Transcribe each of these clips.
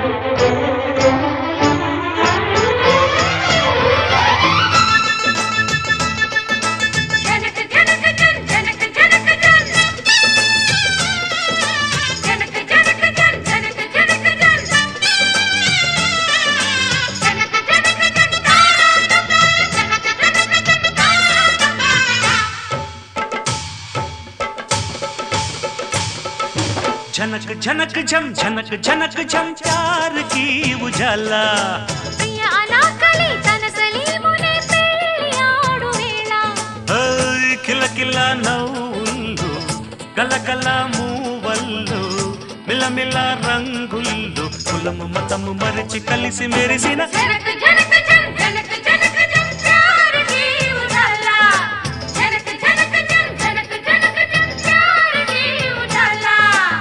జనక జనక జన్ జనక జనక జన్ జనక జనక జన్ జనక జనక జన్ జనక జనక జన్ జనక జనక झनक झनक झम झनक झनक झम प्यार की उजाला ప్రియ అనాకలి తన సలీమునే పెళ్ళియాడు వేళ ఓయ్ కిల కిల నవ్వులు గలగల మూవల్లు మిలమిల రంగుల్లు కులము మతము మరిచి కలిసి మెరిసిన జనక జనక జన్ జనక జనక జన్ ప్యార్ కీ ఉజాలా జనక జనక జన్ జనక జనక జన్ ప్యార్ కీ ఉజాలా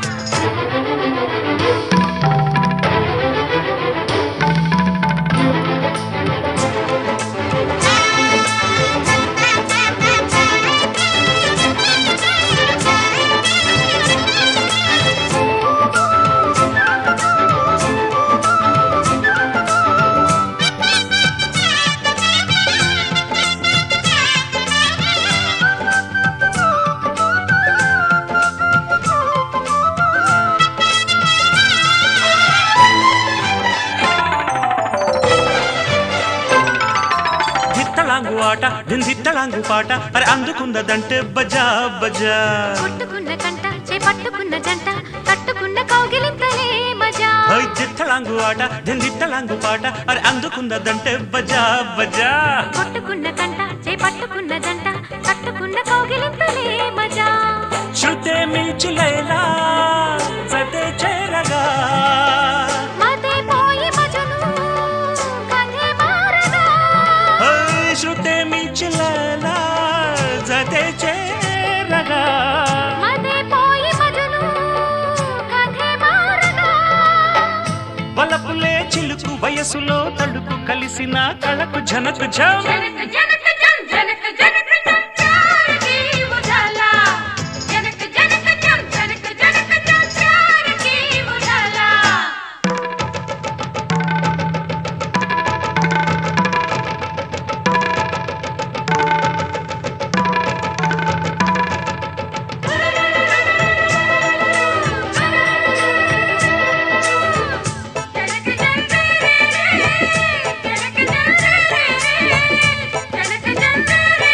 దిత్తలాంగు ఆట దిందిత్తలాంగు పాట అరే అందుకున్నదంటే బజా బజా కొట్టుకున్న కంట చేపట్టుకున్న జంట కట్టుకున్న కౌగిలింతలే మజా ఓయ్ దిత్తలాంగు ఆట దిందిత్తలాంగు పాట అరే అందుకున్నదంటే బజా బజా కొట్టుకున్న కంట చేపట్టుకున్న జంట కట్టుకున్న కౌగిలింతలే మజా శృతే మించి లైలా సతే చేరగా మతే పోయి మజను కథే మారగా ఓయ్ శృతే మించి లైలా సతే చేరగా మతే పోయి మజను కథే మారగా వలపులే చిలుకు వయసులో తడుకు కలిసిన కళకు జనకు జం జనక జనక జం జనక జనక జం ప్యార్ కీ ఉజాలా జనక జనక జం జనక జనక జం ప్యార్ కీ ఉజాలా జనక జనక జనక జనక జనక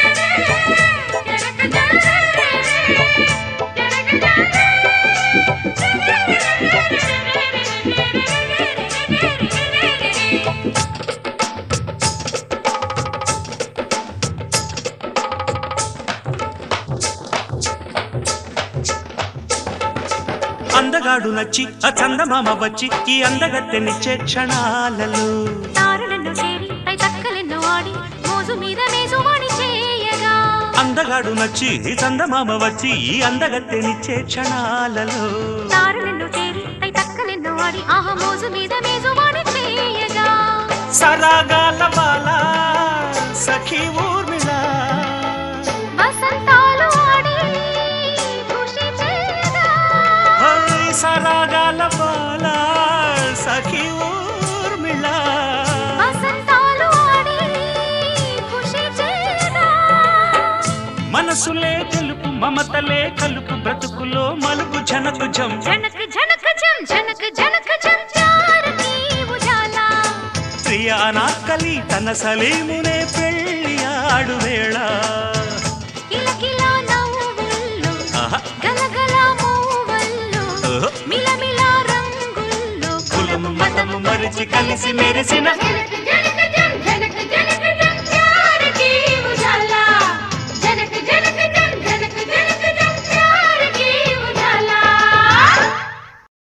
అందగాడు నచ్చి ఆ చందమామ వచ్చి ఈ అందగత్తెనిచ్చే క్షణాలలో తారలను చేరి పై తక్కలెన్నో ఆడి మోజు మీద మేజువాణి చేయగా అందగాడు నచ్చి ఈ చందమామ వచ్చి ఈ అందగత్తెనిచ్చే క్షణాలలో తారలను చేరి పై తక్కలెన్నో ఆడి ఆహ మోజు మీద మేజువాణి చేయగా సరాగాల బాల సఖీ ఊర్మిళ వసంతాలు ఆడి ఖుషి చేయగా ఓయ్ సరాగాల బాల సఖీ ఊర్మిళ వసంతాలు ఆడి ఖుషి చేయగా మనసులే తెలుపు మమతలే కలుపు బ్రతుకులో మలుపు జనకు జం జనక జనక జం జనక జనక జం ప్యార్ కీ ఉజాలా ప్రియ అనాకలి తన సలీమునే పెళ్ళి ఆడు వేళ కిలకిల నవ్వుల్లో ఆహా, గలగల మూవల్లో ఓహో. మిలమిల రంగుల్లో కులము మతము మరిచి కలిసి మెరిసిన జనక జనక